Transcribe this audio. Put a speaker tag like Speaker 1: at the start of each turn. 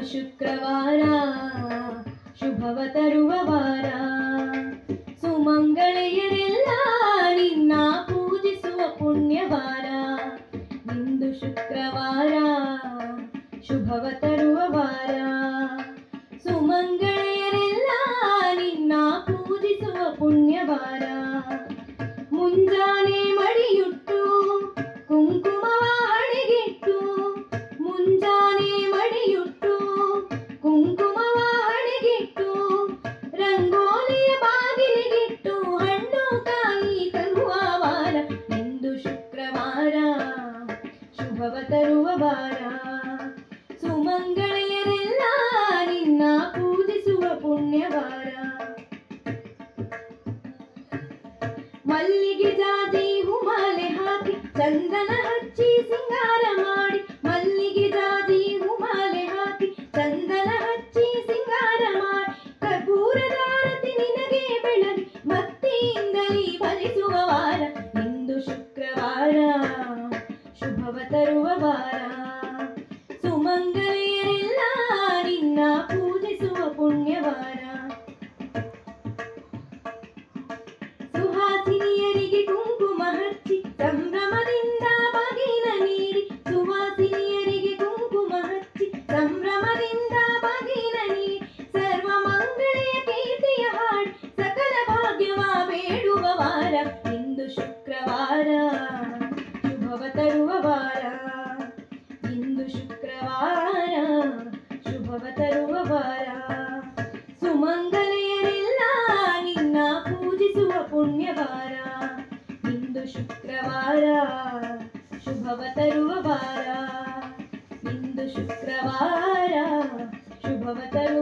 Speaker 1: ಶುಕ್ರವಾರ ಶುಭವ ತರುವ ವಾರ ಸುಮಂಗಳೆಯರೆಲ್ಲ ನಿನ್ನ ಪೂಜಿಸುವ ಪುಣ್ಯವಾರ ಇಂದು ಶುಕ್ರವಾರ ಶುಭವ ತರುವ ವಾರ ಸುಮಂಗಳೆಯರೆಲ್ಲ ನಿನ್ನ ಪೂಜಿಸುವ ಪುಣ್ಯವಾರ ಮುಂಜಾನೆ ಮಡಿಯುಟ್ಟು ಕುಂಕುಮವ ಹಣೆಗಿಟ್ಟು ಮುಂಜಾನೆ ಮಡಿಯುಟ್ಟು ಕುಂಕುಮವ ಹಣೆಗಿಟ್ಟು ರಂಗೋಲಿಯ ಬಾಗಿಲಿಗಿಟ್ಟು ಹಣ್ಣು ಕಾಯಿ ತರುವ ವಾರ ಇಂದು ಶುಕ್ರವಾರ ಶುಭವ ತರುವ ವಾರ ಸುಮಂಗಳೆಯರೆಲ್ಲ ನಿನ್ನ ಪೂಜಿಸುವ ಪುಣ್ಯವಾರ ಮಲ್ಲಿಗೆ ಜಾಜಿ ಹುಮಾಲೆ ಹಾಕಿ ಚಂದನ ಹಚ್ಚಿ ಸಿಂಗಾರ ಮಾಡಿ ಮಲ್ಲಿಗೆ ಜಾಜಿ ಹುಮಾಲೆ ಹಾಕಿ ಚಂದನ ಹಚ್ಚಿ ಸಿಂಗಾರ ಮಾಡಿ ಕರ್ಪೂರದಾರತಿ ನಿನಗೆ ಬೆಳಗಿ ಭಕ್ತಿಯಿಂದಲೇ ಭರಿಸುವ ವಾರ ಇಂದು ಶುಕ್ರವಾರ ಶುಭವ ತರುವ ವಾರ ಸುಮಂಗಲೆಯರೆಲ್ಲ ನಿನ್ನ ಪೂಜಿಸುವ ಪುಣ್ಯವಾರ ಸುಹಾಸಿನಿಯರಿಗೆ ಕುಂಕುಮ ಹಚ್ಚಿ ಸಂಭ್ರಮದಿಂದ ಬಾಗಿನ ನೀಡಿ ಸುವಾಸಿನಿಯರಿಗೆ ಕುಂಕುಮ ಹಚ್ಚಿ ಸಂಭ್ರಮದಿಂದ ಬಾಗಿನ ನೀಡಿ ಸರ್ವ ಮಂಗಳೆಯ ಕೀರ್ತಿಯ ಹಾಡಿ ಸಕಲ ಭಾಗ್ಯವ ಬೇಡುವ ವಾರ ಇಂದು ಶುಕ್ರವಾರ ಶುಭವ ತರುವ ವಾರ ಇಂದು ಶುಕ್ರವಾರ ಶುಭವ ತರುವ ವಾರ ಸುಮಂಗಲೆಯರೆಲ್ಲ ನಿನ್ನ ಪೂಜಿಸುವ ಪುಣ್ಯವಾರ ಇಂದು ಶುಕ್ರವಾರ ಶುಭವ ತರುವ ವಾರ ಇಂದು ಶುಕ್ರವಾರ ಶುಭವ ತರುವ